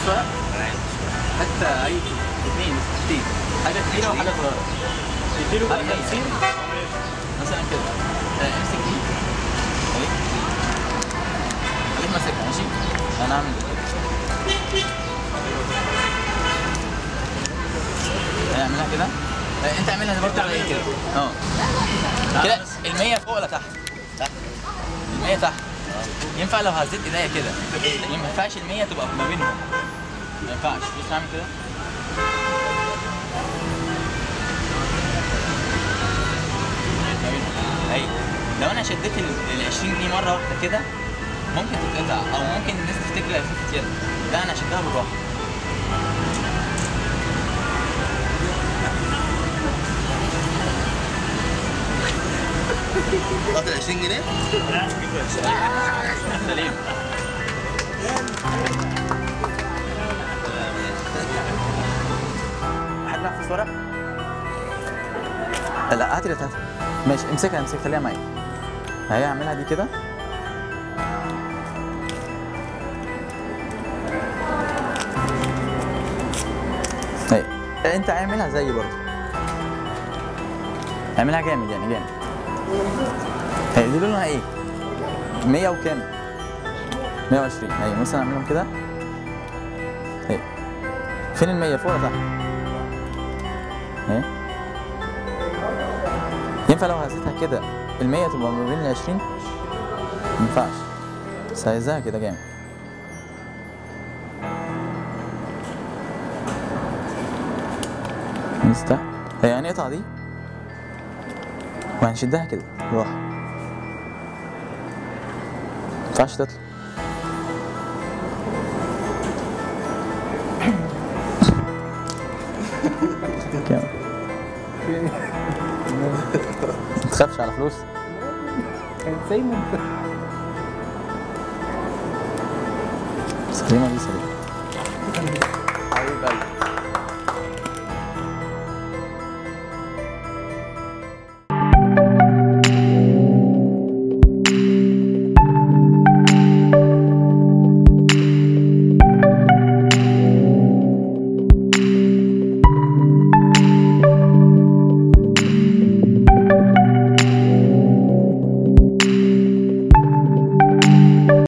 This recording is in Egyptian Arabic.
ورق حتى اي اثنين كتير حاجه كبيره وحاجه صغيره تديله بقى حاجة 50 مثلا كده آه، امسك دي اهي خليك ماسكها ماشي انا هعمل كده هنعملها كده آه، انت اعملها برضه على ايه كده اه كده ال 100 فوق ولا تحت؟ تحت. ال 100 تحت ينفع لو هزيت ايديا كده ما ينفعش ال 100 تبقى ما بينهم ما ينفعش بص اعمل كده ما بينهم اهي لو انا شديت ال 20 جنيه مره واحده كده ممكن تتقطع او ممكن الناس تفتكر لفيفه يد لا انا هشدها بالراحه قطع 20 جنيه سليم حد نحفظ ورق؟ لا هات اللي هات ماشي امسكها امسك خليها معايا اهي اعملها دي كده اهي انت اعملها زيي برضه اعملها جامد يعني جامد هي دي لونها ايه؟ 100 وكام؟ 120 ايوه مثلا اعملهم كده اهي فين ال 100 فوق ولا تحت؟ اهي ينفع لو هزيتها كده ال 100 تبقى ما بين ال 20 ما ينفعش بس هيزها كده جامد نستح هي هنقطع دي وهنشدها كده بالراحة ما ينفعش تطلع كام ما تخافش على فلوس كانت زي ما انت سليمة دي سليمة